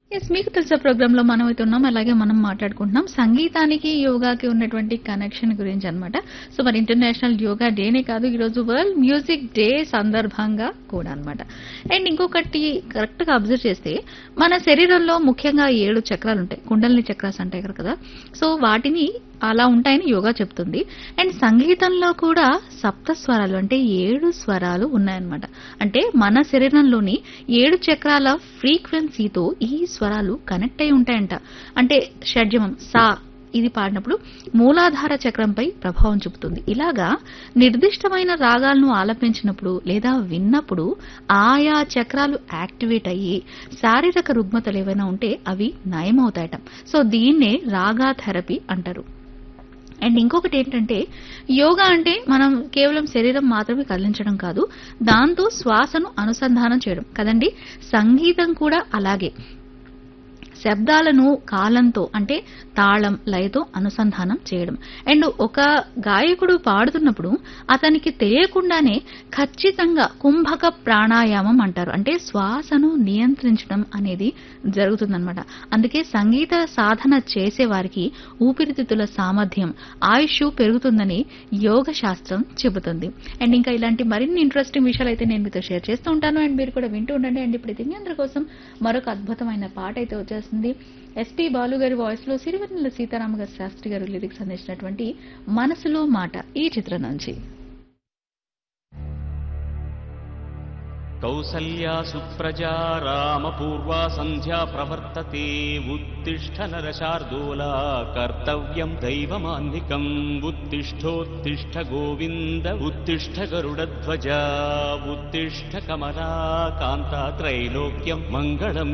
yes మీకు తెలుసా programme లో మనం అయితే ఉన్నాం అలాగే మనం మాట్లాడుకుంటున్నాం సంగీతానికి యోగాకి ఉన్నటువంటి కనెక్షన్ గురించి అన్నమాట సో మరి ఇంటర్నేషనల్ యోగా డేనే కాదు ఈరోజు వరల్డ్ మ్యూజిక్ డే సందర్భంగా కూడా అన్నమాట అండ్ ఇంకొకటి కరెక్ట్ గా అబ్జర్వ్ చేస్తే మన శరీరంలో ముఖ్యంగా ఏడు చక్రాలు ఉంటాయి కుండలిని చక్రాస్ అంటాయి కదా సో వాటిని అలా ఉంటాయని యోగా చెప్తుంది అండ్ సంగీతంలో కూడా సప్త స్వరాలు అంటే ఏడు స్వరాలు ఉన్నాయన్నమాట అంటే మన శరీరంలోని ఏడు చక్రాల ఫ్రీక్వెన్సీతో ఈ స్వరాలు కనెక్ట్ అయి ఉంటాయంట అంటే షడ్జమం సా ఇది పాడినప్పుడు మూలాధార చక్రంపై ప్రభావం చూపుతుంది ఇలాగా నిర్దిష్టమైన రాగాలను ఆలపించినప్పుడు లేదా విన్నప్పుడు ఆయా చక్రాలు యాక్టివేట్ అయ్యి శారీరక రుగ్మతలు ఏవైనా ఉంటే అవి నయమవుతాయట సో దీన్నే రాగా థెరపీ అంటారు అండ్ ఇంకొకటి ఏంటంటే యోగా అంటే మనం కేవలం శరీరం మాత్రమే కదిలించడం కాదు దాంతో శ్వాసను అనుసంధానం చేయడం కదండి సంగీతం కూడా అలాగే శబ్దాలను కాలంతో అంటే తాళం లయతో అనుసంధానం చేయడం అండ్ ఒక గాయకుడు పాడుతున్నప్పుడు అతనికి తెలియకుండానే ఖచ్చితంగా కుంభక ప్రాణాయామం అంటారు అంటే శ్వాసను నియంత్రించడం అనేది జరుగుతుందన్నమాట అందుకే సంగీత సాధన చేసే వారికి ఊపిరితిత్తుల సామర్థ్యం ఆయుష్ పెరుగుతుందని యోగ శాస్త్రం చెబుతుంది అండ్ ఇంకా ఇలాంటి మరిన్ని ఇంట్రెస్టింగ్ విషయాలు అయితే నేను మీతో షేర్ చేస్తూ ఉంటాను అండ్ మీరు కూడా వింటూ ఉండండి అండ్ ఇప్పుడు మీ అందరి కోసం మరొక అద్భుతమైన పాట అయితే వచ్చేస్తుంది ఎస్పి బాలు గారి వాయిస్ లో సిరివెన్నెల సీతారామ గారి శాస్త్రి గారు లిరిక్స్ అందించినటువంటి మనసులో మాట ఈ చిత్రం నుంచి కౌసల్యా సుప్రజా రామపూర్వా సంధ్యా ప్రవర్తతే ఉత్తిష్ట నరశార్దూలా కర్తవ్యం దైవమాన్నికం ఉత్తిష్టోత్తిష్ట గోవింద ఉత్తిష్ట గరుడధ్వజ ఉత్తిష్ట కమలా కాంతా త్రైలోక్యం మంగళం